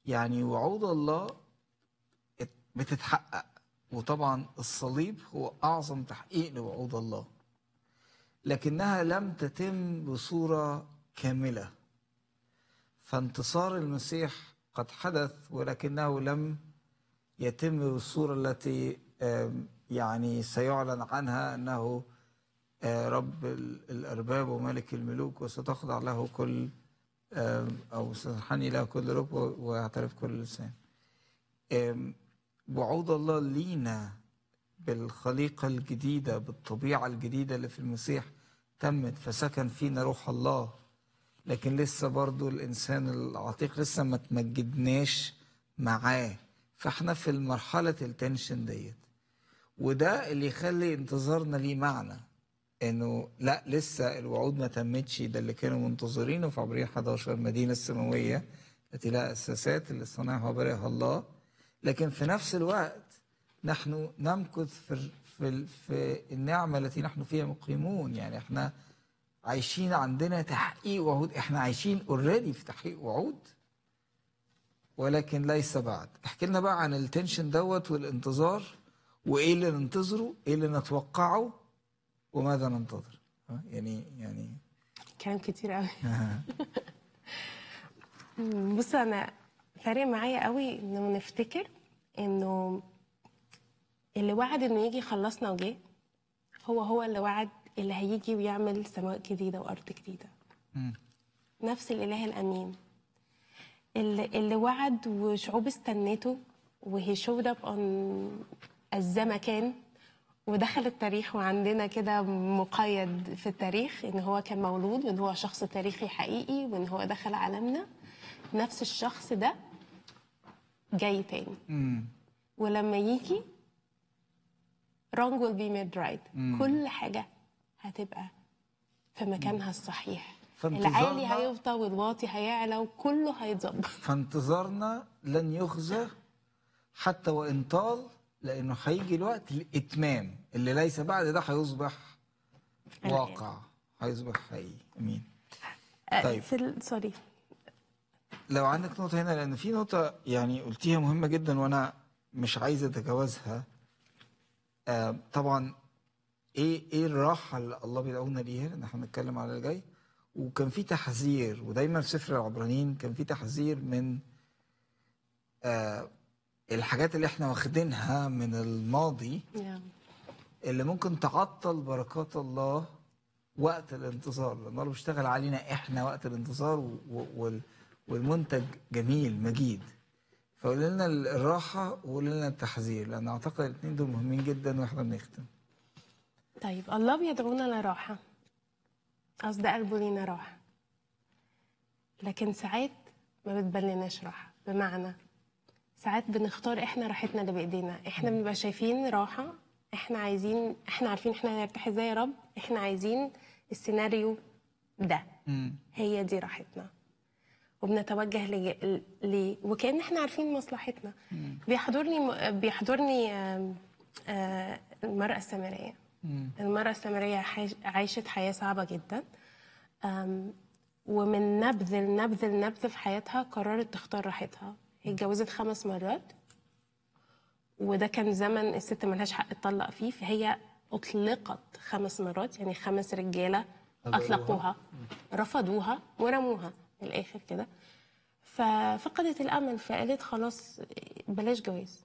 يعني وعود الله ات- بتتحقق وطبعا الصليب هو أعظم تحقيق لوعود الله لكنها لم تتم بصورة كاملة فانتصار المسيح قد حدث ولكنه لم يتم بالصورة التي آم، يعني سيعلن عنها أنه آه، رب ال- الأرباب وملك الملوك وستخضع له كل آم، أو ستنحني له كل رب ويعترف كل لسان آم، وعود الله لينا بالخليقة الجديدة بالطبيعة الجديدة اللي في المسيح تمت فسكن فينا روح الله لكن لسه برضو الإنسان العتيق لسه ما تمجدناش معاه فاحنا في مرحلة التنشن ديت وده اللي يخلي انتظارنا ليه معنى انه لا لسه الوعود ما تمتش ده اللي كانوا منتظرينه في عبرين 11 المدينه السماويه التي لها اساسات اللي صنعها وبرئها الله لكن في نفس الوقت نحن نمكث في في في النعمه التي نحن فيها مقيمون يعني احنا عايشين عندنا تحقيق وعود احنا عايشين اوريدي في تحقيق وعود ولكن ليس بعد احكي لنا بقى عن التنشن دوت والانتظار وايه اللي ننتظره ايه اللي نتوقعه وماذا ننتظر ها؟ يعني يعني كلام كتير قوي بص انا فارق معايا قوي انه نفتكر انه اللي وعد انه يجي يخلصنا وجه هو هو اللي وعد اللي هيجي ويعمل سماء جديده وارض جديده مم. نفس الاله الامين اللي, اللي وعد وشعوب استنته وهي showed up on الزمكان ودخل التاريخ وعندنا كده مقيد في التاريخ ان هو كان مولود وان هو شخص تاريخي حقيقي وان هو دخل عالمنا نفس الشخص ده جاي تاني مم. ولما يجي wrong will be made right كل حاجة هتبقى في مكانها الصحيح فانتظارنا- العالي هيفضى والواطي هيعلى وكله هيتظبط فانتظارنا لن يخزى حتى وان طال لانه هيجي الوقت الاتمام اللي ليس بعد ده هيصبح واقع هيصبح حقيقي امين طيب. في ال... سوري لو عندك نقطة هنا لأن في نقطة يعني قلتيها مهمة جدا وأنا مش عايز أتجاوزها آه طبعا إيه إيه الراحة اللي الله بيدعونا ليها لأن إحنا هنتكلم على اللي جاي وكان في تحذير ودايما في سفر العبرانيين كان في تحذير من آه الحاجات اللي إحنا واخدينها من الماضي يا. اللي ممكن تعطل بركات الله وقت الانتظار لان الله بيشتغل علينا احنا وقت الانتظار و- و- وال- والمنتج جميل مجيد فقول لنا الراحه وقول لنا التحذير لان اعتقد الاثنين دول مهمين جدا واحنا بنختم طيب الله بيدعونا لراحة قصد قلبه لينا راحة لكن ساعات ما بتبلناش راحة بمعنى ساعات بنختار احنا راحتنا اللي بايدينا احنا بنبقى شايفين راحة احنا عايزين احنا عارفين احنا هنرتاح ازاي يا رب احنا عايزين السيناريو ده هي دي راحتنا وبنتوجه ل... ل... وكأن احنا عارفين مصلحتنا بيحضرني بيحضرني آم، آه، المرأة السامرية المرأة السامرية حاج- عاشت حياة صعبة جدا آم، ومن نبذ لنبذ لنبذ في حياتها قررت تختار راحتها هي اتجوزت خمس مرات وده كان زمن الست ملهاش حق تطلق فيه فهي أطلقت خمس مرات يعني خمس رجالة أطلقوها رفضوها ورموها من الآخر كده ففقدت الأمل فقالت خلاص بلاش جواز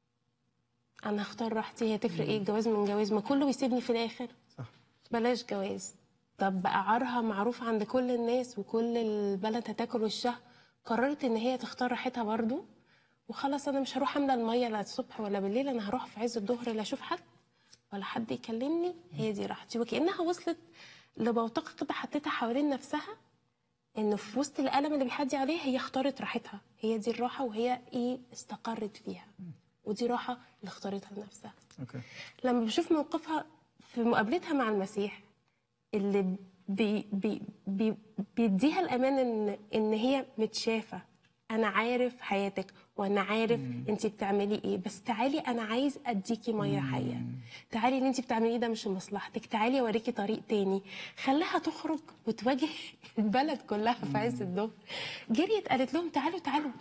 أنا هختار راحتي هي تفرق إيه الجواز من جواز ما كله بيسيبني في الآخر صح بلاش جواز طب بقى عارها معروف عند كل الناس وكل البلد هتاكل وشها قررت ان هي تختار راحتها برضو وخلاص انا مش هروح املى الميه لا الصبح ولا بالليل انا هروح في عز الظهر لا اشوف حد ولا حد يكلمني هي دي راحتي وكانها وصلت لبوتقه كده حطيتها حوالين نفسها انه في وسط الالم اللي بيحدي عليه هي اختارت راحتها هي دي الراحه وهي ايه استقرت فيها ودي راحه اللي اختارتها لنفسها اوكي لما بشوف موقفها في مقابلتها مع المسيح اللي بي بي بي بيديها الامان ان ان هي متشافه انا عارف حياتك وانا عارف انت بتعملي ايه بس تعالي انا عايز اديكي ميه حيه تعالي اللي انت بتعمليه ده مش لمصلحتك تعالي اوريكي طريق تاني خليها تخرج وتواجه البلد كلها في عز الظهر جريت قالت لهم تعالوا تعالوا